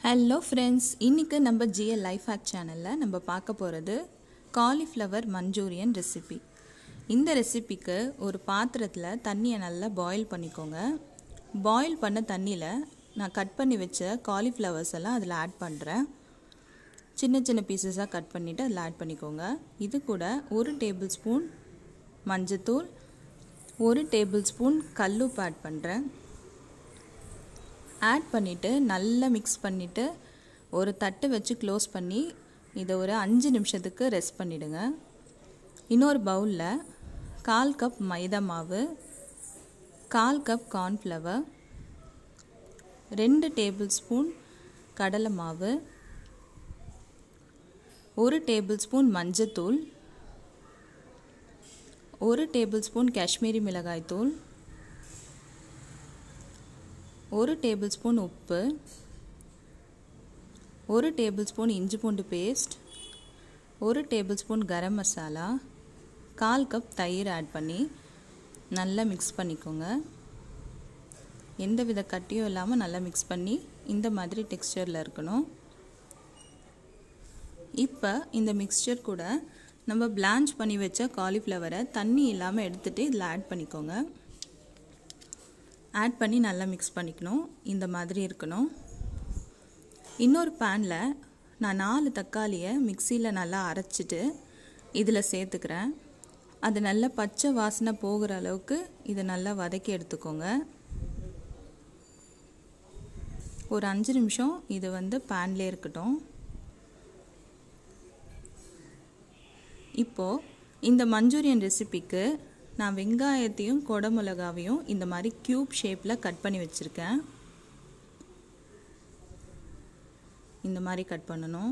hello friends இன்றைக்கி நம்ம GL life hack சேனலில் நம்ம பார்க்க போகிறது காலிஃப்ளவர் மஞ்சூரியன் ரெசிபி இந்த ரெசிபிக்கு ஒரு பாத்திரத்தில் தண்ணியை நல்லா பாயில் பண்ணிக்கோங்க பாயில் பண்ண தண்ணியில் நான் கட் பண்ணி வச்ச காலிஃப்ளவர்ஸ் எல்லாம் அதில் ஆட் பண்ணுறேன் சின்ன சின்ன பீசஸாக கட் பண்ணிவிட்டு அதில் ஆட் பண்ணிக்கோங்க இது கூட ஒரு டேபிள் ஸ்பூன் மஞ்சத்தூள் ஒரு டேபிள் ஸ்பூன் கல்லுப்பு ஆட் பண்ணுறேன் ஆட் பண்ணிவிட்டு நல்லா மிக்ஸ் பண்ணிவிட்டு ஒரு தட்டு வச்சு க்ளோஸ் பண்ணி இதை ஒரு அஞ்சு நிமிஷத்துக்கு ரெஸ்ட் பண்ணிவிடுங்க இன்னொரு பவுலில் கால் கப் மைதா மாவு கால் கப் கார்ன்ஃப்ளவர் ரெண்டு டேபிள் ஸ்பூன் கடலை மாவு ஒரு டேபிள் ஸ்பூன் மஞ்சத்தூள் ஒரு டேபிள் ஸ்பூன் காஷ்மீரி மிளகாய் தூள் ஒரு டேபிள் ஸ்பூன் உப்பு ஒரு டேபிள் ஸ்பூன் இஞ்சி பூண்டு பேஸ்ட் ஒரு டேபிள் ஸ்பூன் கரம் மசாலா கால் கப் தயிர் ஆட் பண்ணி நல்லா மிக்ஸ் பண்ணிக்கோங்க எந்த வித கட்டியும் இல்லாமல் நல்லா மிக்ஸ் பண்ணி இந்த மாதிரி டெக்ஸ்டரில் இருக்கணும் இப்போ இந்த மிக்ஸ்சர் கூட நம்ம பிளான்ச் பண்ணி வச்ச காலிஃப்ளவரை தண்ணி இல்லாமல் எடுத்துகிட்டு இதில் ஆட் பண்ணிக்கோங்க ஆட் பண்ணி நல்லா மிக்ஸ் பண்ணிக்கணும் இந்த மாதிரி இருக்கணும் இன்னொரு பேனில் நான் நாலு தக்காளியை மிக்சியில் நல்லா அரைச்சிட்டு இதில் சேர்த்துக்கிறேன் அது நல்லா பச்சை வாசனை போகிற அளவுக்கு இதை நல்லா வதக்கி எடுத்துக்கோங்க ஒரு அஞ்சு நிமிஷம் இது வந்து பேன்லேயே இருக்கட்டும் இப்போது இந்த மஞ்சூரியன் ரெசிபிக்கு நான் வெங்காயத்தையும் கொடமிளகாவையும் இந்த மாதிரி க்யூப் ஷேப்பில் கட் பண்ணி வச்சுருக்கேன் இந்த மாதிரி கட் பண்ணணும்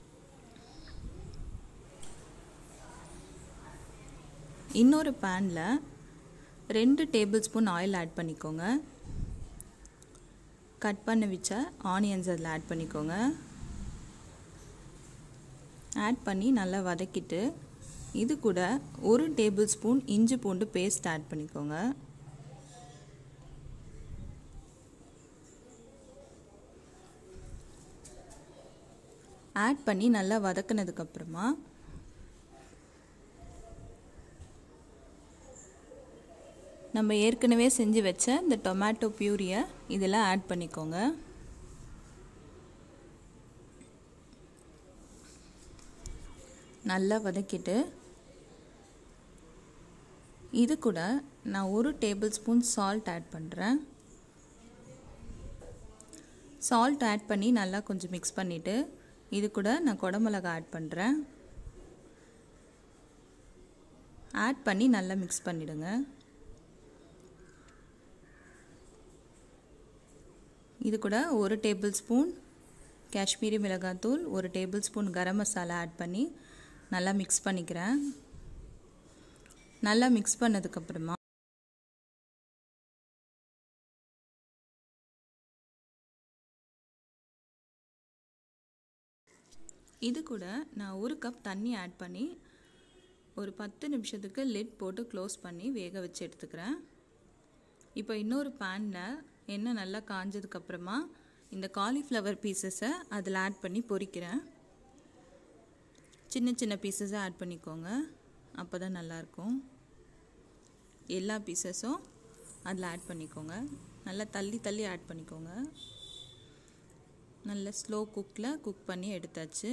இன்னொரு பேனில் ரெண்டு டேபிள் ஸ்பூன் ஆயில் ஆட் பண்ணிக்கோங்க கட் பண்ணி வச்ச ஆனியன்ஸ் அதில் ஆட் பண்ணிக்கோங்க ஆட் பண்ணி நல்லா வதக்கிட்டு இது கூட ஒரு டேபிள் ஸ்பூன் இஞ்சி பூண்டு பேஸ்ட் ஆட் பண்ணிக்கோங்க ஆட் பண்ணி நல்லா வதக்கினதுக்கப்புறமா நம்ம ஏற்கனவே செஞ்சு வச்ச இந்த டொமேட்டோ பியூரியை இதில் ஆட் பண்ணிக்கோங்க நல்லா வதக்கிட்டு இது கூட நான் ஒரு டேபிள் ஸ்பூன் சால்ட் ஆட் பண்ணுறேன் சால்ட் ஆட் பண்ணி நல்லா கொஞ்சம் மிக்ஸ் பண்ணிவிட்டு இது கூட நான் குடமிளகா ஆட் பண்ணுறேன் ஆட் பண்ணி நல்லா மிக்ஸ் பண்ணிவிடுங்க இது கூட ஒரு டேபிள் ஸ்பூன் காஷ்மீரி மிளகாத்தூள் ஒரு table spoon garam masala add பண்ணி நல்லா மிக்ஸ் பண்ணிக்கிறேன் நல்லா மிக்ஸ் பண்ணதுக்கப்புறமா இது கூட நான் ஒரு கப் தண்ணி ஆட் பண்ணி ஒரு பத்து நிமிஷத்துக்கு லிட் போட்டு க்ளோஸ் பண்ணி வேக வச்சு எடுத்துக்கிறேன் இப்போ இன்னொரு பேனில் எண்ணெய் நல்லா காஞ்சதுக்கப்புறமா இந்த காலிஃப்ளவர் பீசஸை அதில் ஆட் பண்ணி பொரிக்கிறேன் சின்ன சின்ன பீசஸாக ஆட் பண்ணிக்கோங்க அப்போ தான் நல்லாயிருக்கும் எல்லா பீசஸும் அதில் ஆட் பண்ணிக்கோங்க நல்லா தள்ளி தள்ளி ஆட் பண்ணிக்கோங்க நல்ல ஸ்லோ குக்கில் குக் பண்ணி எடுத்தாச்சு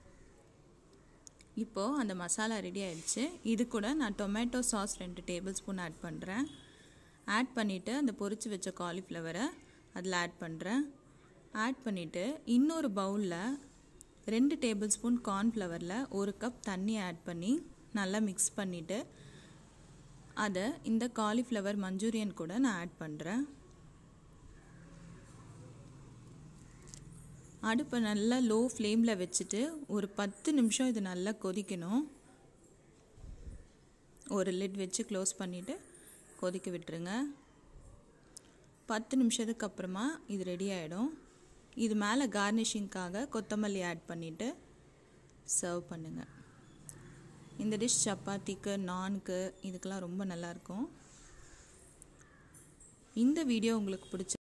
இப்போது அந்த மசாலா ரெடி ஆகிடுச்சு இது கூட நான் டொமேட்டோ சாஸ் ரெண்டு டேபிள் ஸ்பூன் ஆட் பண்ணுறேன் ஆட் பண்ணிவிட்டு அந்த பொரித்து வச்ச காலிஃப்ளவரை அதில் ஆட் பண்ணுறேன் ஆட் பண்ணிவிட்டு இன்னொரு பவுலில் ரெண்டு டேபிள் ஸ்பூன் கார்ன்ஃப்ளவரில் ஒரு கப் தண்ணி ஆட் பண்ணி நல்லா மிக்ஸ் பண்ணிவிட்டு அதை இந்த காலிஃப்ளவர் மஞ்சூரியன் கூட நான் ஆட் பண்ணுறேன் அடுப்பை நல்லா லோ ஃப்ளேமில் வச்சுட்டு ஒரு பத்து நிமிஷம் இது நல்லா கொதிக்கணும் ஒரு லிட் வச்சு க்ளோஸ் பண்ணிவிட்டு கொதிக்க விட்டுருங்க பத்து நிமிஷத்துக்கு அப்புறமா இது ரெடி ஆகிடும் இது மேலே கார்னிஷிங்க்காக கொத்தமல்லி ஆட் பண்ணிவிட்டு சர்வ் பண்ணுங்கள் இந்த டிஷ் சப்பாத்திக்கு நானுக்கு இதுக்கெலாம் ரொம்ப நல்லாயிருக்கும் இந்த வீடியோ உங்களுக்கு பிடிச்ச